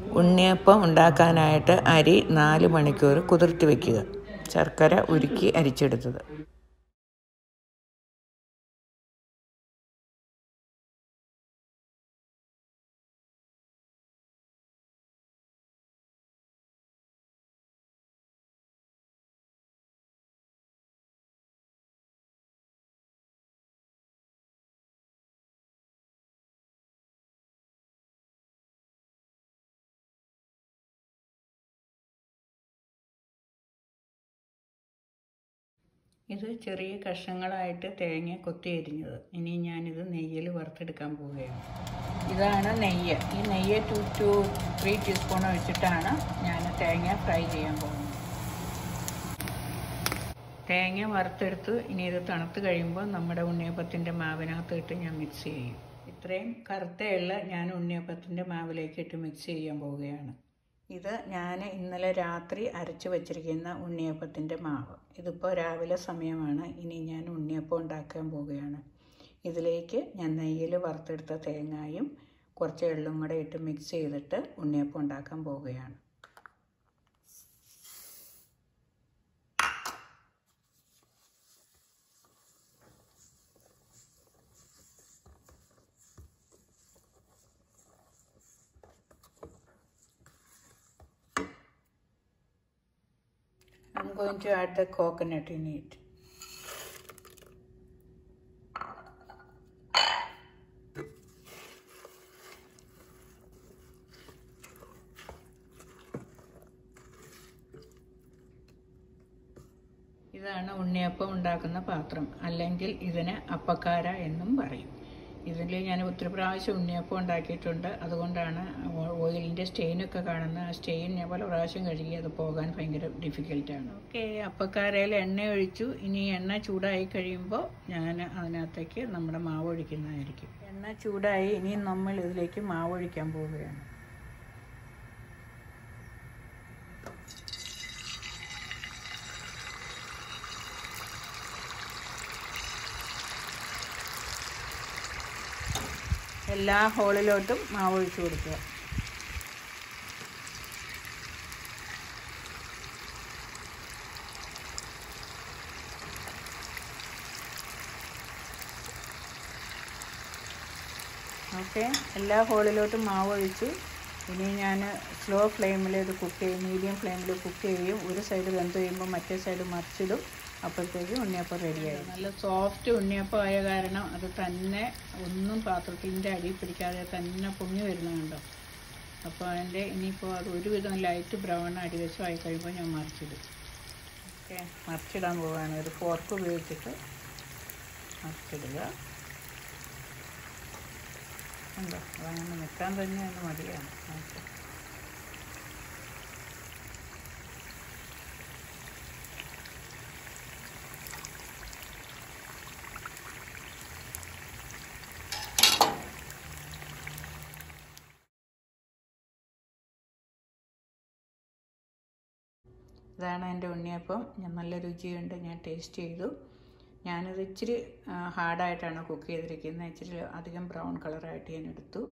ഉണ്ണിയപ്പം ഉണ്ടാക്കാനായിട്ട് അരി നാല് മണിക്കൂർ കുതിർത്തി വയ്ക്കുക ശർക്കര ഉരുക്കി അരിച്ചെടുത്തത് ഇത് ചെറിയ കഷ്ണങ്ങളായിട്ട് തേങ്ങ കൊത്തി അരിഞ്ഞത് ഇനി ഞാനിത് നെയ്യിൽ വറുത്തെടുക്കാൻ പോവുകയാണ് ഇതാണ് നെയ്യ് ഈ നെയ്യ് ടു ടു ത്രീ ടീസ്പൂൺ ഒഴിച്ചിട്ടാണ് ഞാൻ തേങ്ങ ഫ്രൈ ചെയ്യാൻ പോകുന്നത് തേങ്ങ വറുത്തെടുത്ത് ഇനി ഇത് തണുത്ത് കഴിയുമ്പോൾ നമ്മുടെ ഉണ്ണിയപ്പത്തിൻ്റെ മാവിനകത്ത് ഇട്ട് ഞാൻ മിക്സ് ചെയ്യും ഇത്രയും കറുത്ത എള്ള ഞാൻ ഉണ്ണിയപ്പത്തിൻ്റെ മാവിലേക്ക് ഇട്ട് മിക്സ് ചെയ്യാൻ പോവുകയാണ് ഇത് ഞാൻ ഇന്നലെ രാത്രി അരച്ച് വച്ചിരിക്കുന്ന ഉണ്ണിയപ്പത്തിൻ്റെ മാവ് ഇതിപ്പോൾ രാവിലെ സമയമാണ് ഇനി ഞാൻ ഉണ്ണിയപ്പം ഉണ്ടാക്കാൻ പോവുകയാണ് ഇതിലേക്ക് ഞാൻ നെയ്യിൽ വറുത്തെടുത്ത തേങ്ങായും കുറച്ച് എള്ളും കൂടെ ഇട്ട് മിക്സ് ചെയ്തിട്ട് ഉണ്ണിയപ്പം ഉണ്ടാക്കാൻ പോവുകയാണ് I'm going to add the coconut in it. ഇതാണ് ഉണ്ണിയപ്പം ഉണ്ടാക്കുന്ന പാത്രം അല്ലെങ്കിൽ ഇതിന് അപ്പക്കാര എന്നും പറയും ഇതിൽ ഞാൻ ഒത്തിരി പ്രാവശ്യം ഉണ്ണിയപ്പം ഉണ്ടാക്കിയിട്ടുണ്ട് അതുകൊണ്ടാണ് ഓയിലിൻ്റെ സ്റ്റെയിനൊക്കെ കാണുന്ന ആ സ്റ്റെയിൻ ഞാൻ പല പ്രാവശ്യം കഴുകി അത് പോകാൻ ഭയങ്കര ഡിഫിക്കൽട്ടാണ് ഓക്കെ അപ്പക്കാരയിൽ എണ്ണ ഒഴിച്ചു ഇനി എണ്ണ ചൂടായി കഴിയുമ്പോൾ ഞാൻ അതിനകത്തേക്ക് നമ്മുടെ മാവ് ഒഴിക്കുന്നതായിരിക്കും എണ്ണ ചൂടായി ഇനി നമ്മൾ ഇതിലേക്ക് മാവ് ഒഴിക്കാൻ പോവുകയാണ് എല്ലാ ഹോളിലോട്ടും മാവ് ഒഴിച്ചു കൊടുക്കുക ഓക്കെ എല്ലാ ഹോളിലോട്ടും മാവ് ഒഴിച്ചു ഇനി ഞാൻ സ്ലോ ഫ്ലെയിമിൽ ഇത് കുക്ക് ചെയ്യും മീഡിയം ഫ്ലെയിമിൽ കുക്ക് ചെയ്യും ഒരു സൈഡ് വെന്ത് കഴിയുമ്പോൾ മറ്റേ സൈഡ് മറിച്ചിടും അപ്പോഴത്തേക്ക് ഉണ്ണിയപ്പം റെഡിയായി നല്ല സോഫ്റ്റ് ഉണ്ണിയപ്പം ആയ കാരണം അത് തന്നെ ഒന്നും പാത്രത്തിൻ്റെ അടി പിടിക്കാതെ തന്നെ പൊങ്ങി വരുന്നുണ്ടോ അപ്പോൾ അതിൻ്റെ ഇനിയിപ്പോൾ അത് ഒരുവിധം ലൈറ്റ് ബ്രൗൺ അടിവശമായി കഴിയുമ്പോൾ ഞാൻ മറിച്ചിടും ഓക്കെ മറിച്ചിടാൻ പോവുകയാണ് ഒരു ഫോർക്ക് ഉപയോഗിച്ചിട്ട് മറിച്ചിടുക ഉണ്ടോ അതങ്ങനെ നിൽക്കാൻ തന്നെ ഒന്ന് മടിയാണ് ഓക്കെ ഇതാണ് എൻ്റെ ഉണ്ണിയപ്പം ഞാൻ നല്ല രുചിയുണ്ട് ഞാൻ ടേസ്റ്റ് ചെയ്തു ഞാനിത് ഇച്ചിരി ഹാർഡായിട്ടാണ് കുക്ക് ചെയ്തിരിക്കുന്നത് ഇച്ചിരി അധികം ബ്രൗൺ കളറായിട്ട് ഞാൻ എടുത്തു